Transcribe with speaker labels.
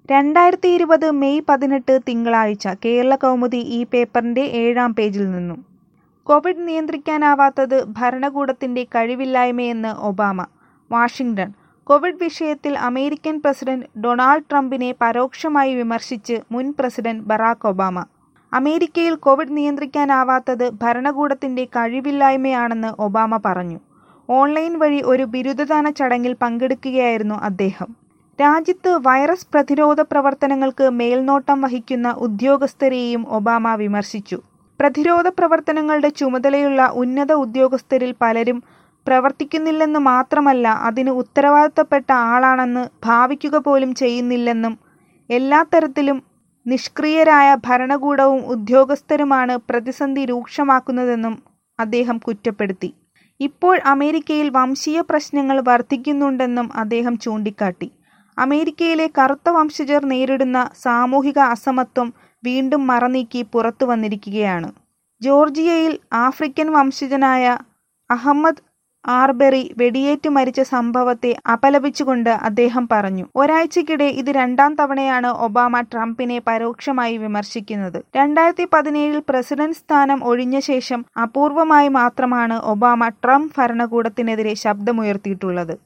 Speaker 1: രണ്ടായിരത്തി ഇരുപത് മെയ് പതിനെട്ട് തിങ്കളാഴ്ച കേരളകൗമുദി ഈ പേപ്പറിന്റെ ഏഴാം പേജിൽ നിന്നും കോവിഡ് നിയന്ത്രിക്കാനാവാത്തത് ഭരണകൂടത്തിന്റെ കഴിവില്ലായ്മയെന്ന് ഒബാമ വാഷിംഗ്ടൺ കോവിഡ് വിഷയത്തിൽ അമേരിക്കൻ പ്രസിഡന്റ് ഡൊണാൾഡ് ട്രംപിനെ പരോക്ഷമായി വിമർശിച്ച് മുൻ പ്രസിഡന്റ് ബറാക് ഒബാമ അമേരിക്കയിൽ കോവിഡ് നിയന്ത്രിക്കാനാവാത്തത് ഭരണകൂടത്തിന്റെ കഴിവില്ലായ്മയാണെന്ന് ഒബാമ പറഞ്ഞു ഓൺലൈൻ വഴി ഒരു ബിരുദദാന ചടങ്ങിൽ പങ്കെടുക്കുകയായിരുന്നു അദ്ദേഹം രാജ്യത്ത് വൈറസ് പ്രതിരോധ പ്രവർത്തനങ്ങൾക്ക് മേൽനോട്ടം വഹിക്കുന്ന ഉദ്യോഗസ്ഥരെയും ഒബാമ വിമർശിച്ചു പ്രതിരോധ പ്രവർത്തനങ്ങളുടെ ചുമതലയുള്ള ഉന്നത ഉദ്യോഗസ്ഥരിൽ പലരും പ്രവർത്തിക്കുന്നില്ലെന്ന് മാത്രമല്ല അതിന് ഉത്തരവാദിത്തപ്പെട്ട ആളാണെന്ന് ഭാവിക്കുക പോലും ചെയ്യുന്നില്ലെന്നും എല്ലാ തരത്തിലും നിഷ്ക്രിയരായ ഭരണകൂടവും ഉദ്യോഗസ്ഥരുമാണ് പ്രതിസന്ധി രൂക്ഷമാക്കുന്നതെന്നും അദ്ദേഹം കുറ്റപ്പെടുത്തി ഇപ്പോൾ അമേരിക്കയിൽ വംശീയ പ്രശ്നങ്ങൾ വർദ്ധിക്കുന്നുണ്ടെന്നും അദ്ദേഹം ചൂണ്ടിക്കാട്ടി അമേരിക്കയിലെ കറുത്ത വംശജർ നേരിടുന്ന സാമൂഹിക അസമത്വം വീണ്ടും മറനീക്കി പുറത്തു വന്നിരിക്കുകയാണ് ജോർജിയയിൽ ആഫ്രിക്കൻ വംശജനായ അഹമ്മദ് ആർബെറി വെടിയേറ്റ് മരിച്ച സംഭവത്തെ അപലപിച്ചുകൊണ്ട് അദ്ദേഹം പറഞ്ഞു ഒരാഴ്ചക്കിടെ ഇത് രണ്ടാം തവണയാണ് ഒബാമ ട്രംപിനെ പരോക്ഷമായി വിമർശിക്കുന്നത് രണ്ടായിരത്തി പതിനേഴിൽ പ്രസിഡന്റ് സ്ഥാനം ഒഴിഞ്ഞ ശേഷം അപൂർവമായി മാത്രമാണ് ഒബാമ ട്രംപ് ഭരണകൂടത്തിനെതിരെ ശബ്ദമുയർത്തിയിട്ടുള്ളത്